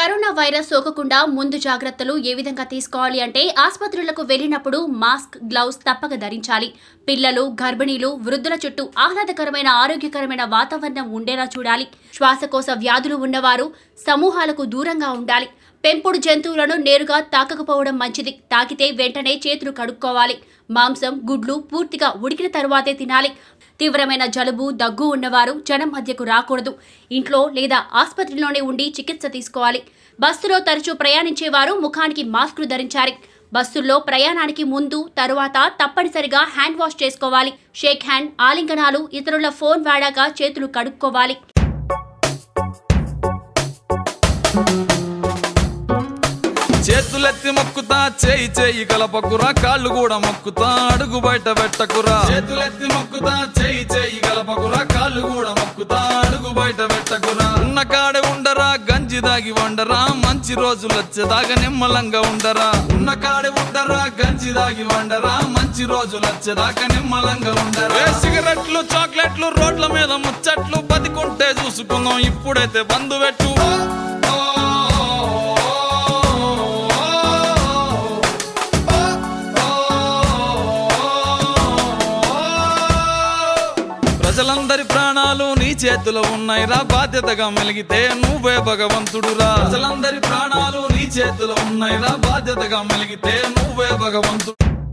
corona virus సోకకుండా ముందు జాగ్రత్తలు ఏ విధంగా తీసుకోవాలి అంటే ఆసుపత్రులకు వెళ్ళినప్పుడు మాస్క్ గ్లౌస్ తప్పక ధరించాలి పిల్లలు గర్భిణీలు వృద్ధుల చుట్టూ ఆహ్లాదకరమైన ఆరోగ్యకరమైన వాతావరణం ఉండేలా చూడాలి శ్వాసకోశ వ్యాధులు ఉన్నవారు సమూహాలకు దూరంగా ఉండాలి పెంపుడు జంతువులను నేరుగా తాకకపోవడం మంచిది తాకితే వెంటనే చేతులు కడుక్కోవాలి మాంసం గుడ్లు పూర్తిగా ఉడికిన తరువాతే తినాలి తీవ్రమైన జలుబు దగ్గు ఉన్నవారు జనం మధ్యకు రాకూడదు ఇంట్లో లేదా ఆసుపత్రిలోనే ఉండి చికిత్స తీసుకోవాలి బస్సులో తరచూ ప్రయాణించేవారు ముఖానికి మాస్కులు ధరించాలి బస్సుల్లో ప్రయాణానికి ముందు తరువాత తప్పనిసరిగా హ్యాండ్ వాష్ చేసుకోవాలి షేక్ హ్యాండ్ ఆలింగనాలు ఇతరుల ఫోన్ వాడాక చేతులు కడుక్కోవాలి చేతులెత్తి మొక్కుతా చేయి చేయి కలపకురా కాళ్ళు కూడా మొక్కుతా అడుగు బయట పెట్టకురా చేతులెత్తి మొక్కుతా చేయి చేయి కలపకురా కాళ్ళు కూడా మొక్కుతా అడుగు బయట పెట్టకురా ఉన్న కాడే ఉండరా గంజి దాగి వండరా మంచి రోజులు వచ్చేదాకా నిమ్మలంగా ఉండరా ఉన్న కాడే ఉండరా గంజి దాగి వండరా మంచి రోజులు వచ్చేదాకా నిమ్మలంగా ఉండరా ఏ సిగరెట్లు చాక్లెట్లు రోడ్ల మీద ముచ్చట్లు బతికుంటే చూసుకుందాం ఇప్పుడైతే బంధు పెట్టు ప్రజలందరి ప్రాణాలు నీ చేతిలో ఉన్నాయిరా బాధ్యతగా మెలిగితే నువ్వే భగవంతుడురా ప్రజలందరి ప్రాణాలు నీ చేతిలో ఉన్నాయిరా బాధ్యతగా మెలిగితే నువ్వే భగవంతుడు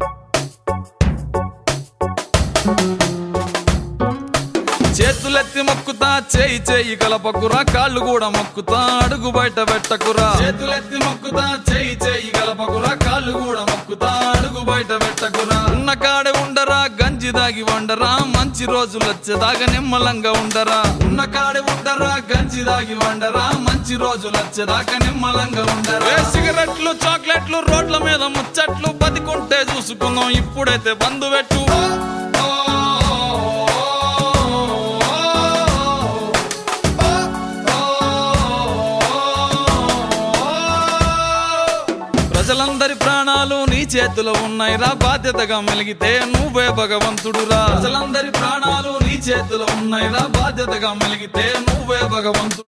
చేతులెత్తి మొక్కుతా చేయి చేయి కలపకురా కాళ్ళు కూడా మొక్కుతా అడుగు బయట పెట్టకురా చేతులెత్తి మొక్కుతా చేయి చేయి కలపకురా కాళ్ళు కూడా మొక్కుతా అడుగు బయట పెట్టకురా ఉన్న కాడే ఉండరా గంజి దాగి వండరా మంచి రోజులు వచ్చేదాకా నిమ్మలంగా ఉండరా ఉన్న కాడే ఉండరా గంజి దాగి వండరా మంచి రోజులు వచ్చేదాకా నిమ్మలంగా ఉండరా ఏ సిగరెట్లు చాక్లెట్లు రోడ్ల మీద ముచ్చట్లు బతికుంటే చూసుకుందాం ఇప్పుడైతే బంధు పెట్టు ప్రజలందరి ప్రాణాలు నీ చేతిలో ఉన్నాయిరా బాధ్యతగా మెలిగితే నువ్వే భగవంతుడురా ప్రజలందరి ప్రాణాలు నీ చేతిలో ఉన్నాయిరా బాధ్యతగా మెలిగితే నువ్వే భగవంతుడు